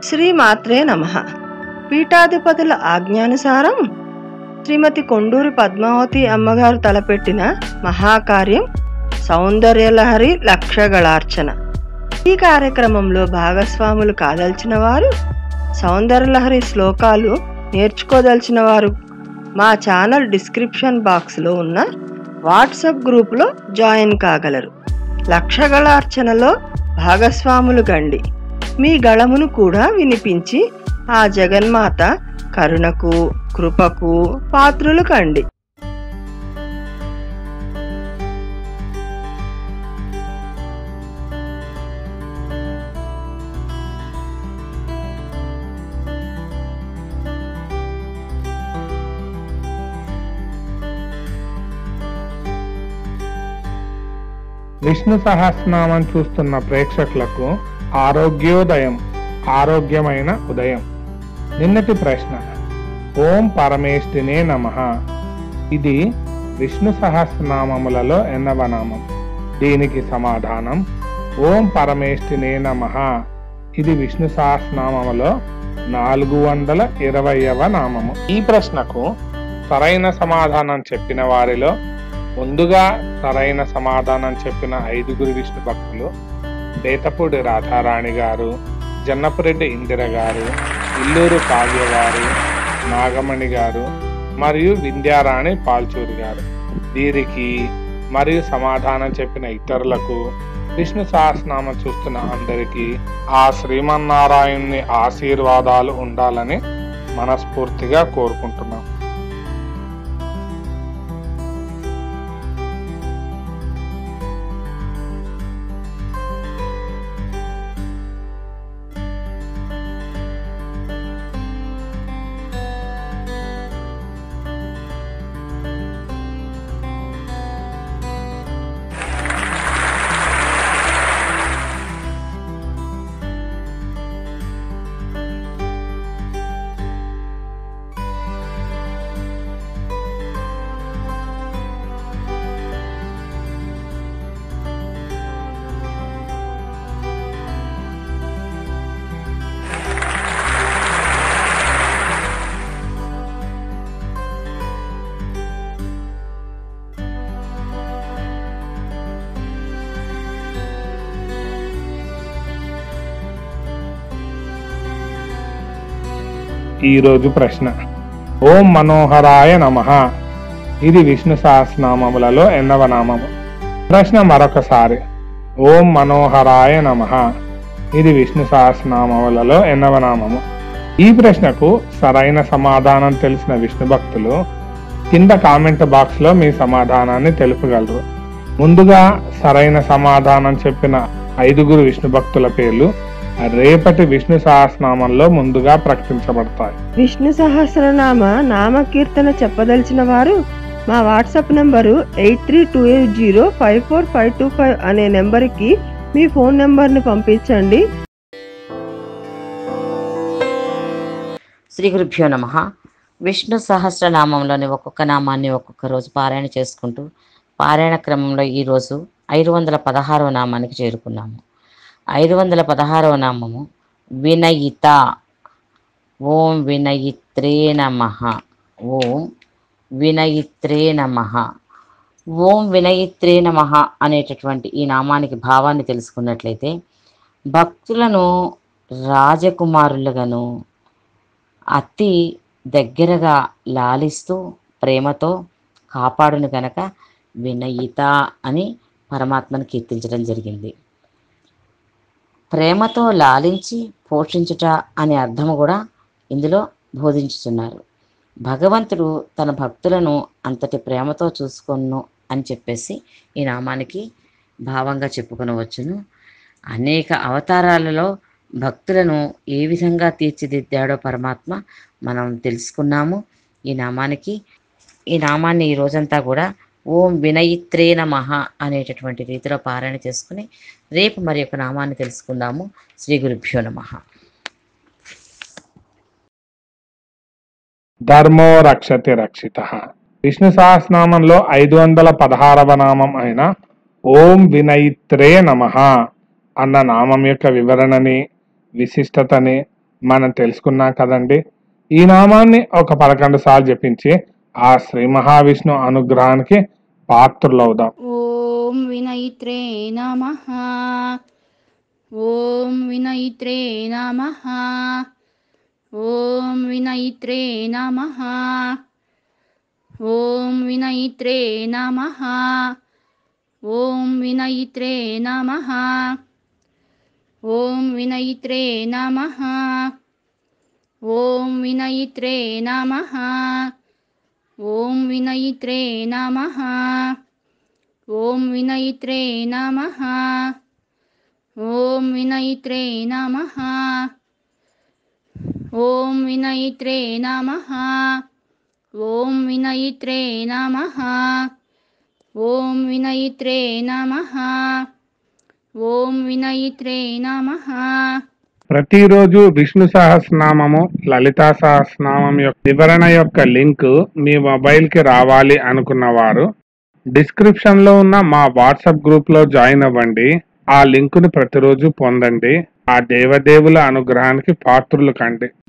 శ్రీమాత్రే నమ పీఠాధిపతుల ఆజ్ఞానుసారం శ్రీమతి కొండూరి పద్మావతి అమ్మగారు తలపెట్టిన మహాకార్యం సౌందర్యలహరి లక్షగళార్చన ఈ కార్యక్రమంలో భాగస్వాములు కాదల్చిన వారు సౌందర్యలహరి శ్లోకాలు నేర్చుకోదలిచిన వారు మా ఛానల్ డిస్క్రిప్షన్ బాక్స్లో ఉన్న వాట్సాప్ గ్రూపులో జాయిన్ కాగలరు లక్షగళార్చనలో భాగస్వాములు గండి మీ గళమును కూడా వినిపించి ఆ జగన్మాత కరుణకు కృపకు పాత్రులు కండి విష్ణు సహస్రనామం చూస్తున్న ప్రేక్షకులకు ఆరోగ్యోదయం ఆరోగ్యమైన ఉదయం నిన్నటి ప్రశ్న ఓం పరమేష్ఠినే నమ ఇది విష్ణు సహస్రనామములలో ఎన్నవ నామం దీనికి సమాధానం ఓం పరమేష్ఠినే నమ ఇది విష్ణు సహస్రనామములో నాలుగు వందల ఇరవైవ నామము ఈ ప్రశ్నకు సరైన సమాధానం చెప్పిన వారిలో ముందుగా సరైన సమాధానం చెప్పిన ఐదుగురు విష్ణు భక్తులు బేతపూడి రాధారాణి గారు జన్నపురెడ్డి ఇందిర గారు ఇల్లూరు కావ్య గారు నాగమణి గారు మరియు వింధ్యారాణి పాల్చూరి గారు వీరికి మరియు సమాధానం చెప్పిన ఇతరులకు విష్ణు సహస్రనామం చూస్తున్న అందరికీ ఆ శ్రీమన్నారాయణుని ఆశీర్వాదాలు ఉండాలని మనస్ఫూర్తిగా కోరుకుంటున్నాం ఈ రోజు ప్రశ్న ఓం మనోహరాయ నమ ఇది విష్ణు సహస్రనామములలో ఎన్నవ నామము ప్రశ్న మరొకసారి ఓం మనోహరాయ నమ ఇది విష్ణు సహస్రనామములలో ఎన్నవ నామము ఈ ప్రశ్నకు సరైన సమాధానం తెలిసిన విష్ణు భక్తులు కింద కామెంట్ బాక్స్ లో మీ సమాధానాన్ని తెలుపగలరు ముందుగా సరైన సమాధానం చెప్పిన ఐదుగురు విష్ణు భక్తుల పేర్లు రేపటి విష్ణు సహస్రనామంలో ముందుగా ప్రకటించబడతాయి విష్ణు సహస్రనామ నామకీర్తన చెప్పదలిచిన వారు మా WhatsApp number eight three two eight zero five four five two five అనే నెంబర్కి మీ ఫోన్ నెంబర్ని పంపించండి శ్రీ గురుభ్యో నమ విష్ణు సహస్రనామంలోని ఒక్కొక్క నామాన్ని ఒక్కొక్క రోజు పారాయణ చేసుకుంటూ పారాయణ క్రమంలో ఈరోజు ఐదు వందల పదహారవ నామానికి చేరుకున్నాము ఐదు వందల పదహారవ నామము వినయిత ఓం వినయిత్రే నమ ఓం వినయిత్రే నమ ఓం వినయిత్రే నమ అనేటటువంటి ఈ నామానికి భావాన్ని తెలుసుకున్నట్లయితే భక్తులను రాజకుమారులుగాను అతి దగ్గరగా లాలిస్తూ ప్రేమతో కాపాడును గనక వినయిత అని పరమాత్మను కీర్తించడం జరిగింది ప్రేమతో లాలించి పోషించుట అనే అర్థము కూడా ఇందులో బోధించుతున్నారు భగవంతుడు తన భక్తులను అంతటి ప్రేమతో చూసుకొను అని చెప్పేసి ఈ నామానికి భావంగా చెప్పుకొనవచ్చును అనేక అవతారాలలో భక్తులను ఏ విధంగా తీర్చిదిద్దాడో పరమాత్మ మనం తెలుసుకున్నాము ఈ నామానికి ఈ నామాన్ని ఈ రోజంతా కూడా ఓం వినయిత్రే నమః అనేటటువంటి రీతిలో పారాయణ చేసుకుని రేపు మరి యొక్క నామాన్ని తెలుసుకుందాము శ్రీ గురుభ్యో నమః ధర్మో రక్షతి రక్షిత విష్ణు సహస్రనామంలో ఐదు వందల పదహారవ నామం అయిన ఓం వినయిత్రే నమ అన్న నామం యొక్క వివరణని విశిష్టతని మనం తెలుసుకున్నాం కదండి ఈ నామాన్ని ఒక పదకొండు సార్లు జపించి ఆ శ్రీ మహావిష్ణు అనుగ్రహానికి పాత్రులవుదాం ॐ विनयित्रे नमः ॐ विनयित्रे नमः ॐ विनयित्रे नमः ॐ विनयित्रे नमः ॐ विनयित्रे नमः ॐ विनयित्रे नमः ॐ विनयित्रे नमः ॐ विनयित्रे नमः ॐ विनयित्रे नमः ॐ विनयित्रे नमः ॐ विनयित्रे नमः ॐ विनयित्रे नमः ॐ विनयित्रे नमः ॐ विनयित्रे नमः ప్రతిరోజు విష్ణు సహస్రనామము లలితా సహస్రనామం యొక్క వివరణ యొక్క లింక్ మీ మొబైల్ కి రావాలి అనుకున్న వారు డిస్క్రిప్షన్ లో ఉన్న మా వాట్సాప్ గ్రూప్ లో జాయిన్ అవ్వండి ఆ లింక్ ని ప్రతిరోజు పొందండి ఆ దేవదేవుల అనుగ్రహానికి పాత్రులు కండి